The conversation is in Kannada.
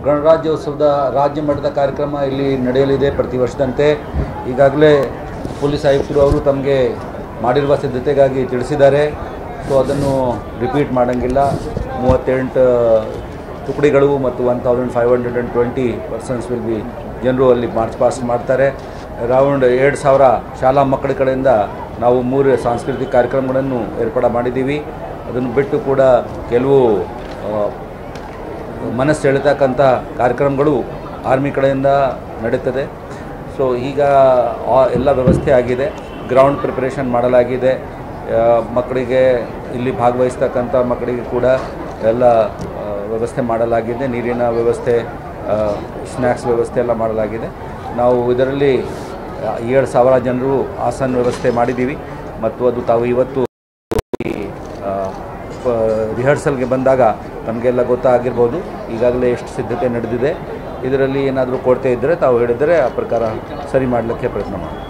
ಗಣರಾಜ್ಯೋತ್ಸವದ ರಾಜ್ಯ ಮಟ್ಟದ ಕಾರ್ಯಕ್ರಮ ಇಲ್ಲಿ ನಡೆಯಲಿದೆ ಪ್ರತಿ ವರ್ಷದಂತೆ ಈಗಾಗಲೇ ಪೊಲೀಸ್ ಆಯುಕ್ತರು ಅವರು ತಮಗೆ ಮಾಡಿರುವ ಸಿದ್ಧತೆಗಾಗಿ ತಿಳಿಸಿದ್ದಾರೆ ಸೊ ಅದನ್ನು ರಿಪೀಟ್ ಮಾಡೋಂಗಿಲ್ಲ ಮೂವತ್ತೆಂಟು ತುಕಡಿಗಳು ಮತ್ತು one thousand five hundred and twenty persons will be ಜನರು ಅಲ್ಲಿ ಮಾರ್ಚ್ ಪಾಸ್ಟ್ ಮಾಡ್ತಾರೆ ರೌಂಡ್ ಎರಡು ಸಾವಿರ ಶಾಲಾ ಮಕ್ಕಳ ಕಡೆಯಿಂದ ನಾವು ಮೂರು ಸಾಂಸ್ಕೃತಿಕ ಕಾರ್ಯಕ್ರಮಗಳನ್ನು ಏರ್ಪಾಡು ಮಾಡಿದ್ದೀವಿ ಅದನ್ನು ಬಿಟ್ಟು ಕೂಡ ಕೆಲವು ಆ, ಮನಸ್ಸು ಎಳಿತಕ್ಕಂಥ ಕಾರ್ಯಕ್ರಮಗಳು ಆರ್ಮಿ ಕಡೆಯಿಂದ ನಡೀತದೆ ಸೊ ಈಗ ಆ- ಎಲ್ಲ ವ್ಯವಸ್ಥೆ ಆಗಿದೆ ಗ್ರೌಂಡ್ ಪ್ರಿಪರೇಷನ್ ಮಾಡಲಾಗಿದೆ ಆ, ಮಕ್ಕಳಿಗೆ ಇಲ್ಲಿ ಭಾಗವಹಿಸ್ತಕ್ಕಂಥ ಮಕ್ಕಳಿಗೆ ಕೂಡ ಎಲ್ಲ ಆ, ವ್ಯವಸ್ಥೆ ಮಾಡಲಾಗಿದೆ ನೀರಿನ ವ್ಯವಸ್ಥೆ ಸ್ನ್ಯಾಕ್ಸ್ ವ್ಯವಸ್ಥೆ ಎಲ್ಲ ಮಾಡಲಾಗಿದೆ ನಾವು ಇದರಲ್ಲಿ ಆ, ಏಳು ಸಾವಿರ ಜನರು ಆಸನ ವ್ಯವಸ್ಥೆ ಮಾಡಿದ್ದೀವಿ ಮತ್ತು ಅದು ತಾವು ಇವತ್ತು ಈ ರಿಹರ್ಸಲ್ಗೆ ಬಂದಾಗ ನಮಗೆಲ್ಲ ಗೊತ್ತಾಗಿರ್ಬೋದು ಈಗಾಗಲೇ ಎಷ್ಟು ಸಿದ್ಧತೆ ನಡೆದಿದೆ ಇದರಲ್ಲಿ ಏನಾದರೂ ಕೊರತೆ ಇದ್ದರೆ ತಾವು ಹೇಳಿದರೆ ಆ ಪ್ರಕಾರ ಸರಿ ಮಾಡಲಿಕ್ಕೆ ಪ್ರಯತ್ನ ಮಾಡ್ತೀವಿ